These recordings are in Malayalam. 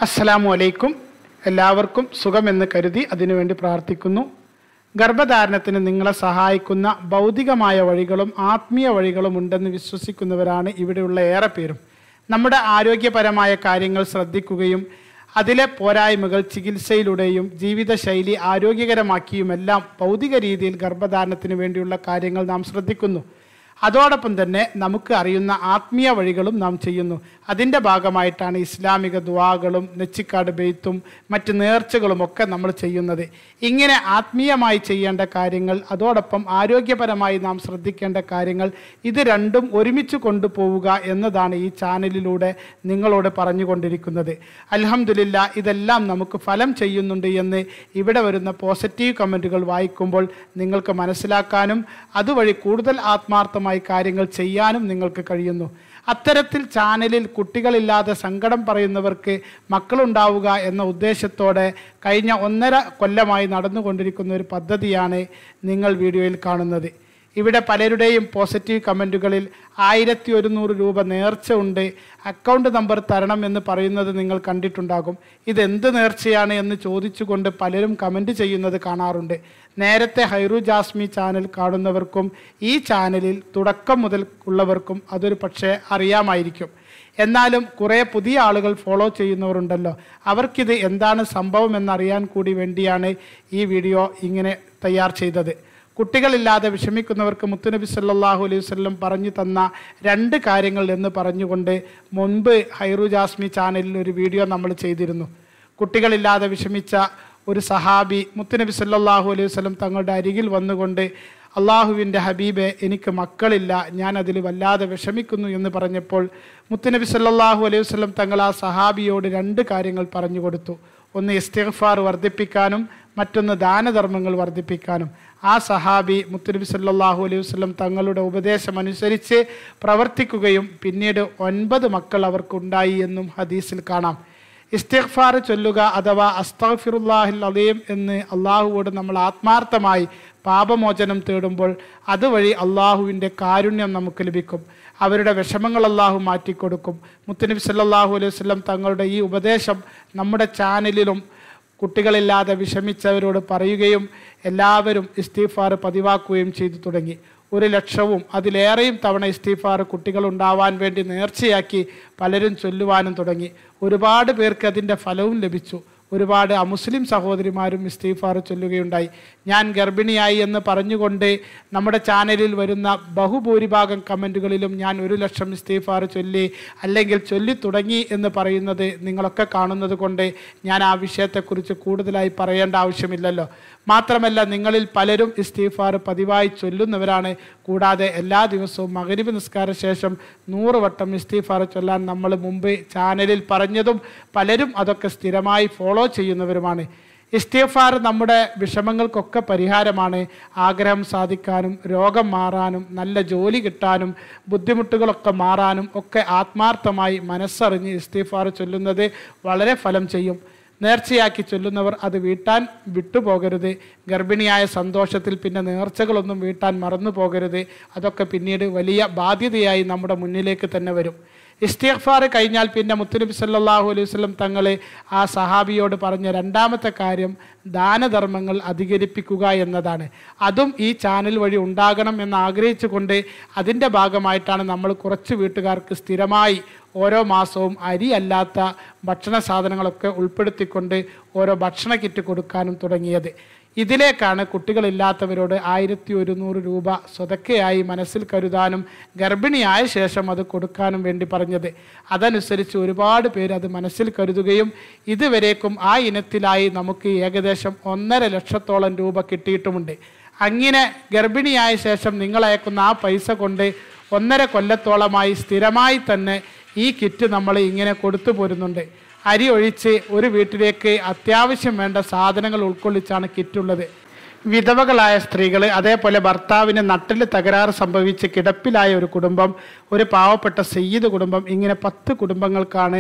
അസ്സലാമു അലൈക്കും എല്ലാവർക്കും സുഖമെന്ന് കരുതി അതിനുവേണ്ടി പ്രാർത്ഥിക്കുന്നു ഗർഭധാരണത്തിന് നിങ്ങളെ സഹായിക്കുന്ന ഭൗതികമായ വഴികളും ആത്മീയ വഴികളും ഉണ്ടെന്ന് വിശ്വസിക്കുന്നവരാണ് ഇവിടെയുള്ള ഏറെ പേരും നമ്മുടെ ആരോഗ്യപരമായ കാര്യങ്ങൾ ശ്രദ്ധിക്കുകയും അതിലെ പോരായ്മകൾ ചികിത്സയിലൂടെയും ജീവിതശൈലി ആരോഗ്യകരമാക്കിയുമെല്ലാം ഭൗതിക രീതിയിൽ ഗർഭധാരണത്തിന് വേണ്ടിയുള്ള കാര്യങ്ങൾ നാം ശ്രദ്ധിക്കുന്നു അതോടൊപ്പം തന്നെ നമുക്ക് അറിയുന്ന ആത്മീയ വഴികളും നാം ചെയ്യുന്നു അതിൻ്റെ ഭാഗമായിട്ടാണ് ഇസ്ലാമിക ദുവാകളും നെച്ചിക്കാട് ബെയ്ത്തും മറ്റ് നേർച്ചകളും ഒക്കെ നമ്മൾ ചെയ്യുന്നത് ഇങ്ങനെ ആത്മീയമായി ചെയ്യേണ്ട കാര്യങ്ങൾ അതോടൊപ്പം ആരോഗ്യപരമായി നാം ശ്രദ്ധിക്കേണ്ട കാര്യങ്ങൾ ഇത് രണ്ടും ഒരുമിച്ച് കൊണ്ടുപോവുക എന്നതാണ് ഈ ചാനലിലൂടെ നിങ്ങളോട് പറഞ്ഞുകൊണ്ടിരിക്കുന്നത് അലഹമില്ല ഇതെല്ലാം നമുക്ക് ഫലം ചെയ്യുന്നുണ്ട് എന്ന് ഇവിടെ വരുന്ന പോസിറ്റീവ് കമൻറ്റുകൾ വായിക്കുമ്പോൾ നിങ്ങൾക്ക് മനസ്സിലാക്കാനും അതുവഴി കൂടുതൽ ആത്മാർത്ഥമായി കാര്യങ്ങൾ ചെയ്യാനും നിങ്ങൾക്ക് കഴിയുന്നു അത്തരത്തിൽ ചാനലിൽ കുട്ടികളില്ലാതെ സങ്കടം പറയുന്നവർക്ക് മക്കളുണ്ടാവുക എന്ന ഉദ്ദേശത്തോടെ കഴിഞ്ഞ ഒന്നര കൊല്ലമായി നടന്നുകൊണ്ടിരിക്കുന്ന ഒരു പദ്ധതിയാണ് നിങ്ങൾ വീഡിയോയിൽ കാണുന്നത് ഇവിടെ പലരുടെയും പോസിറ്റീവ് കമൻറ്റുകളിൽ ആയിരത്തി ഒരുന്നൂറ് രൂപ നേർച്ച ഉണ്ട് അക്കൗണ്ട് നമ്പർ തരണം എന്ന് പറയുന്നത് നിങ്ങൾ കണ്ടിട്ടുണ്ടാകും ഇതെന്ത് നേർച്ചയാണ് എന്ന് ചോദിച്ചുകൊണ്ട് പലരും കമൻറ്റ് ചെയ്യുന്നത് കാണാറുണ്ട് നേരത്തെ ഹൈറു ജാസ്മി ചാനൽ കാണുന്നവർക്കും ഈ ചാനലിൽ തുടക്കം മുതൽ ഉള്ളവർക്കും അതൊരു പക്ഷേ അറിയാമായിരിക്കും എന്നാലും കുറേ പുതിയ ആളുകൾ ഫോളോ ചെയ്യുന്നവരുണ്ടല്ലോ അവർക്കിത് എന്താണ് സംഭവം എന്നറിയാൻ കൂടി വേണ്ടിയാണ് ഈ വീഡിയോ ഇങ്ങനെ തയ്യാർ ചെയ്തത് കുട്ടികളില്ലാതെ വിഷമിക്കുന്നവർക്ക് മുത്തുനബി സല്ലാഹു അലൈഹി വല്ലം പറഞ്ഞു തന്ന രണ്ട് കാര്യങ്ങൾ എന്ന് പറഞ്ഞുകൊണ്ട് മുൻപ് ഹൈറു ജാസ്മി ചാനലിൽ ഒരു വീഡിയോ നമ്മൾ ചെയ്തിരുന്നു കുട്ടികളില്ലാതെ വിഷമിച്ച ഒരു സഹാബി മുത്തുനബി സല്ലാഹു അലൈഹി വല്ലം തങ്ങളുടെ അരികിൽ വന്നുകൊണ്ട് അള്ളാഹുവിൻ്റെ ഹബീബെ എനിക്ക് മക്കളില്ല ഞാൻ അതിൽ വല്ലാതെ വിഷമിക്കുന്നു എന്ന് പറഞ്ഞപ്പോൾ മുത്തുനബി സല്ലാഹു അലൈഹി വല്ലം തങ്ങൾ ആ സഹാബിയോട് രണ്ട് കാര്യങ്ങൾ പറഞ്ഞു കൊടുത്തു ഒന്ന് ഇസ്തിഗ്ഫാർ വർദ്ധിപ്പിക്കാനും മറ്റൊന്ന് ദാനധർമ്മങ്ങൾ വർദ്ധിപ്പിക്കാനും ആ സഹാബി മുത്തുനബി സല്ലാഹു അലൈഹി വസ്ലം തങ്ങളുടെ ഉപദേശം അനുസരിച്ച് പ്രവർത്തിക്കുകയും പിന്നീട് ഒൻപത് മക്കൾ അവർക്കുണ്ടായി എന്നും ഹദീസിൽ കാണാം ഇസ്തിഗ്ഫാർ ചൊല്ലുക അഥവാ അസ്തഫിറുല്ലാഹിൽ അലീം എന്ന് അള്ളാഹുവോട് നമ്മൾ ആത്മാർത്ഥമായി പാപമോചനം തേടുമ്പോൾ അതുവഴി അള്ളാഹുവിൻ്റെ കാരുണ്യം നമുക്ക് ലഭിക്കും അവരുടെ വിഷമങ്ങൾ അള്ളാഹു മാറ്റിക്കൊടുക്കും മുത്തനബി സല്ലാഹു അലൈഹി വസ്ലം തങ്ങളുടെ ഈ ഉപദേശം നമ്മുടെ ചാനലിലും കുട്ടികളില്ലാതെ വിഷമിച്ചവരോട് പറയുകയും എല്ലാവരും ഇസ്തീഫാർ പതിവാക്കുകയും ചെയ്തു തുടങ്ങി ഒരു ലക്ഷവും അതിലേറെയും തവണ ഇസ്തീഫാർ കുട്ടികൾ ഉണ്ടാവാൻ വേണ്ടി നേർച്ചയാക്കി പലരും ചൊല്ലുവാനും തുടങ്ങി ഒരുപാട് പേർക്ക് അതിൻ്റെ ഫലവും ലഭിച്ചു ഒരുപാട് അമുസ്ലിം സഹോദരിമാരും ഇസ്തീഫാർ ചൊല്ലുകയുണ്ടായി ഞാൻ ഗർഭിണിയായി എന്ന് പറഞ്ഞുകൊണ്ട് നമ്മുടെ ചാനലിൽ വരുന്ന ബഹുഭൂരിഭാഗം കമൻറ്റുകളിലും ഞാൻ ഒരു ലക്ഷം ഇസ്തീഫാർ ചൊല്ലി അല്ലെങ്കിൽ ചൊല്ലി തുടങ്ങി എന്ന് പറയുന്നത് നിങ്ങളൊക്കെ കാണുന്നത് കൊണ്ട് ഞാൻ ആ വിഷയത്തെക്കുറിച്ച് കൂടുതലായി പറയേണ്ട ആവശ്യമില്ലല്ലോ മാത്രമല്ല നിങ്ങളിൽ പലരും ഇസ്തീഫാർ പതിവായി ചൊല്ലുന്നവരാണ് കൂടാതെ എല്ലാ ദിവസവും മകരിബ് നിസ്കാര ശേഷം നൂറ് വട്ടം ഇസ്തീഫാർ ചൊല്ലാൻ നമ്മൾ മുമ്പ് ചാനലിൽ പറഞ്ഞതും പലരും അതൊക്കെ സ്ഥിരമായി ഫോളോ ചെയ്യുന്നവരുമാണ് ഇസ്തീഫാർ നമ്മുടെ വിഷമങ്ങൾക്കൊക്കെ പരിഹാരമാണ് ആഗ്രഹം സാധിക്കാനും രോഗം മാറാനും നല്ല ജോലി കിട്ടാനും ബുദ്ധിമുട്ടുകളൊക്കെ മാറാനും ഒക്കെ ആത്മാർത്ഥമായി മനസ്സറിഞ്ഞ് ഇസ്തീഫാർ ചൊല്ലുന്നത് വളരെ ഫലം ചെയ്യും നേർച്ചയാക്കി ചൊല്ലുന്നവർ അത് വീട്ടാൻ വിട്ടുപോകരുത് ഗർഭിണിയായ സന്തോഷത്തിൽ പിന്നെ നേർച്ചകളൊന്നും വീട്ടാൻ മറന്നു പോകരുത് അതൊക്കെ പിന്നീട് വലിയ ബാധ്യതയായി നമ്മുടെ മുന്നിലേക്ക് തന്നെ വരും ഇസ്തിഗ്ഫാർ കഴിഞ്ഞാൽ പിന്നെ മുത്തുനബി സല്ലാഹു അലൈഹി വസ്ലം തങ്ങൾ ആ സഹാബിയോട് പറഞ്ഞ രണ്ടാമത്തെ കാര്യം ദാനധർമ്മങ്ങൾ അധികരിപ്പിക്കുക എന്നതാണ് അതും ഈ ചാനൽ വഴി ഉണ്ടാകണം എന്ന് ആഗ്രഹിച്ചുകൊണ്ട് അതിൻ്റെ ഭാഗമായിട്ടാണ് നമ്മൾ കുറച്ച് വീട്ടുകാർക്ക് സ്ഥിരമായി ഓരോ മാസവും അരി അല്ലാത്ത ഭക്ഷണ സാധനങ്ങളൊക്കെ ഉൾപ്പെടുത്തിക്കൊണ്ട് ഓരോ ഭക്ഷണ കിറ്റ് കൊടുക്കാനും തുടങ്ങിയത് ഇതിലേക്കാണ് കുട്ടികളില്ലാത്തവരോട് ആയിരത്തി ഒരുന്നൂറ് രൂപ സ്വതക്കയായി മനസ്സിൽ കരുതാനും ഗർഭിണിയായ ശേഷം അത് കൊടുക്കാനും വേണ്ടി പറഞ്ഞത് അതനുസരിച്ച് ഒരുപാട് പേര് അത് മനസ്സിൽ കരുതുകയും ഇതുവരേക്കും ആ ഇനത്തിലായി നമുക്ക് ഏകദേശം ഒന്നര ലക്ഷത്തോളം രൂപ കിട്ടിയിട്ടുമുണ്ട് അങ്ങനെ ഗർഭിണിയായ ശേഷം നിങ്ങൾ അയക്കുന്ന ആ പൈസ കൊണ്ട് ഒന്നര കൊല്ലത്തോളമായി സ്ഥിരമായി തന്നെ ഈ കിറ്റ് നമ്മൾ ഇങ്ങനെ കൊടുത്തു പോരുന്നുണ്ട് അരി ഒഴിച്ച് ഒരു വീട്ടിലേക്ക് അത്യാവശ്യം വേണ്ട സാധനങ്ങൾ ഉൾക്കൊള്ളിച്ചാണ് കിറ്റുള്ളത് വിധവകളായ സ്ത്രീകൾ അതേപോലെ ഭർത്താവിന് നട്ടിൽ തകരാറ് സംഭവിച്ച് കിടപ്പിലായ ഒരു കുടുംബം ഒരു പാവപ്പെട്ട സയ്യിദ് കുടുംബം ഇങ്ങനെ പത്ത് കുടുംബങ്ങൾക്കാണ്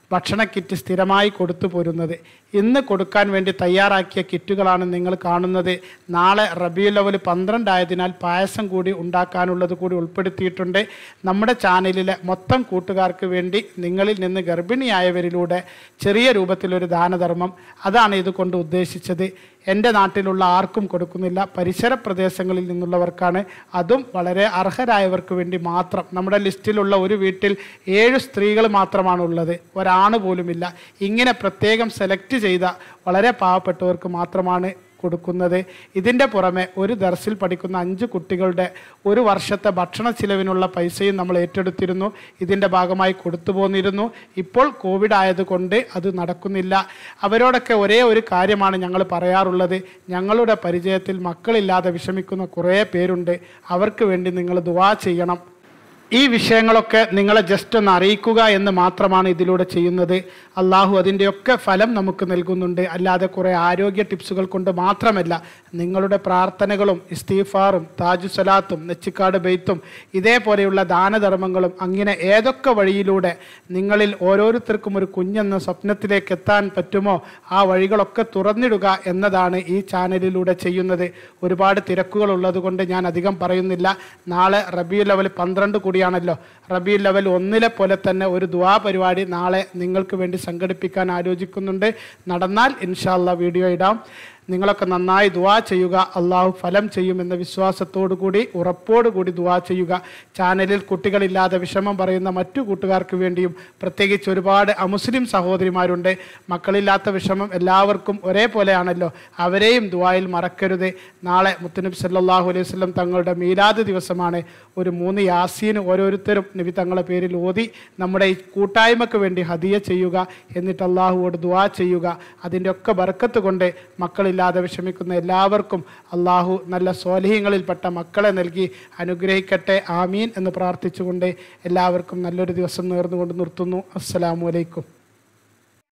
ഭക്ഷണ കിറ്റ് സ്ഥിരമായി കൊടുത്തു പോരുന്നത് ഇന്ന് കൊടുക്കാൻ വേണ്ടി തയ്യാറാക്കിയ കിറ്റുകളാണ് നിങ്ങൾ കാണുന്നത് നാളെ റബിയു ലെവൽ പന്ത്രണ്ടായതിനാൽ പായസം കൂടി ഉണ്ടാക്കാനുള്ളത് കൂടി ഉൾപ്പെടുത്തിയിട്ടുണ്ട് നമ്മുടെ ചാനലിലെ മൊത്തം കൂട്ടുകാർക്ക് വേണ്ടി നിങ്ങളിൽ നിന്ന് ഗർഭിണിയായവരിലൂടെ ചെറിയ രൂപത്തിലൊരു ദാനധർമ്മം അതാണ് ഇതുകൊണ്ട് ഉദ്ദേശിച്ചത് എൻ്റെ നാട്ടിലുള്ള ആർക്കും കൊടുക്കുന്നില്ല പരിസര പ്രദേശങ്ങളിൽ നിന്നുള്ളവർക്കാണ് അതും വളരെ അർഹരായവർക്ക് വേണ്ടി മാത്രം നമ്മുടെ ലിസ്റ്റിലുള്ള ഒരു വീട്ടിൽ ഏഴ് സ്ത്രീകൾ മാത്രമാണ് ഉള്ളത് ഒരാണ് പോലുമില്ല ഇങ്ങനെ പ്രത്യേകം സെലക്ട് ചെയ്ത വളരെ പാവപ്പെട്ടവർക്ക് മാത്രമാണ് കൊടുക്കുന്നത് ഇതിൻ്റെ പുറമെ ഒരു ദർസിൽ പഠിക്കുന്ന അഞ്ച് കുട്ടികളുടെ ഒരു വർഷത്തെ ഭക്ഷണ ചിലവിനുള്ള പൈസയും നമ്മൾ ഏറ്റെടുത്തിരുന്നു ഇതിൻ്റെ ഭാഗമായി കൊടുത്തു പോന്നിരുന്നു ഇപ്പോൾ കോവിഡ് ആയതുകൊണ്ട് അത് നടക്കുന്നില്ല അവരോടൊക്കെ ഒരേ ഒരു കാര്യമാണ് ഞങ്ങൾ പറയാറുള്ളത് ഞങ്ങളുടെ പരിചയത്തിൽ മക്കളില്ലാതെ വിഷമിക്കുന്ന കുറേ പേരുണ്ട് അവർക്ക് വേണ്ടി നിങ്ങൾ ദുവാ ചെയ്യണം ഈ വിഷയങ്ങളൊക്കെ നിങ്ങളെ ജസ്റ്റ് ഒന്ന് അറിയിക്കുക എന്ന് മാത്രമാണ് ഇതിലൂടെ ചെയ്യുന്നത് അള്ളാഹു അതിൻ്റെയൊക്കെ ഫലം നമുക്ക് നൽകുന്നുണ്ട് അല്ലാതെ കുറേ ആരോഗ്യ ടിപ്സുകൾ കൊണ്ട് മാത്രമല്ല നിങ്ങളുടെ പ്രാർത്ഥനകളും ഇസ്തീഫാറും താജു സലാത്തും നെച്ചിക്കാട് ബെയ്ത്തും ഇതേപോലെയുള്ള ദാനധർമ്മങ്ങളും അങ്ങനെ ഏതൊക്കെ വഴിയിലൂടെ നിങ്ങളിൽ ഓരോരുത്തർക്കും ഒരു കുഞ്ഞെന്ന സ്വപ്നത്തിലേക്ക് എത്താൻ പറ്റുമോ ആ വഴികളൊക്കെ തുറന്നിടുക എന്നതാണ് ഈ ചാനലിലൂടെ ചെയ്യുന്നത് ഒരുപാട് തിരക്കുകൾ ഉള്ളതുകൊണ്ട് ഞാൻ അധികം പറയുന്നില്ല നാളെ റബിയു ലെവൽ പന്ത്രണ്ട് കൂടിയാണല്ലോ റബിയു ലെവൽ ഒന്നിലെ പോലെ തന്നെ ഒരു ദുവാ പരിപാടി നാളെ നിങ്ങൾക്ക് വേണ്ടി സംഘടിപ്പിക്കാൻ ആലോചിക്കുന്നുണ്ട് നടന്നാൽ ഇൻഷാല്ല വീഡിയോ ഇടാം നിങ്ങളൊക്കെ നന്നായി ദുവാ ചെയ്യുക അള്ളാഹു ഫലം ചെയ്യുമെന്ന വിശ്വാസത്തോടു കൂടി ഉറപ്പോടു കൂടി ദുവാ ചെയ്യുക ചാനലിൽ കുട്ടികളില്ലാതെ വിഷമം പറയുന്ന മറ്റു കൂട്ടുകാർക്ക് വേണ്ടിയും പ്രത്യേകിച്ച് ഒരുപാട് അമുസ്ലിം സഹോദരിമാരുണ്ട് മക്കളില്ലാത്ത വിഷമം എല്ലാവർക്കും ഒരേപോലെയാണല്ലോ അവരെയും ദുവായിൽ മറക്കരുത് നാളെ മുത്തുനബി സല്ലാഹു അലൈഹി വസല്ലം തങ്ങളുടെ മീലാദ് ദിവസമാണ് ഒരു മൂന്ന് യാസീന് ഓരോരുത്തരും നബി തങ്ങളുടെ പേരിൽ ഓതി നമ്മുടെ ഈ കൂട്ടായ്മക്ക് വേണ്ടി ഹദിയ ചെയ്യുക എന്നിട്ട് അള്ളാഹുവോട് ദുവാ ചെയ്യുക അതിൻ്റെ ഒക്കെ ബർക്കത്ത് കൊണ്ട് മക്കളില്ലാതെ വിഷമിക്കുന്ന എല്ലാവർക്കും അള്ളാഹു നല്ല സ്വാലിഹ്യങ്ങളിൽപ്പെട്ട മക്കളെ നൽകി അനുഗ്രഹിക്കട്ടെ ആമീൻ എന്ന് പ്രാർത്ഥിച്ചുകൊണ്ട് എല്ലാവർക്കും നല്ലൊരു ദിവസം നേർന്നുകൊണ്ട് നിർത്തുന്നു അസ്സലാമു അലൈക്കും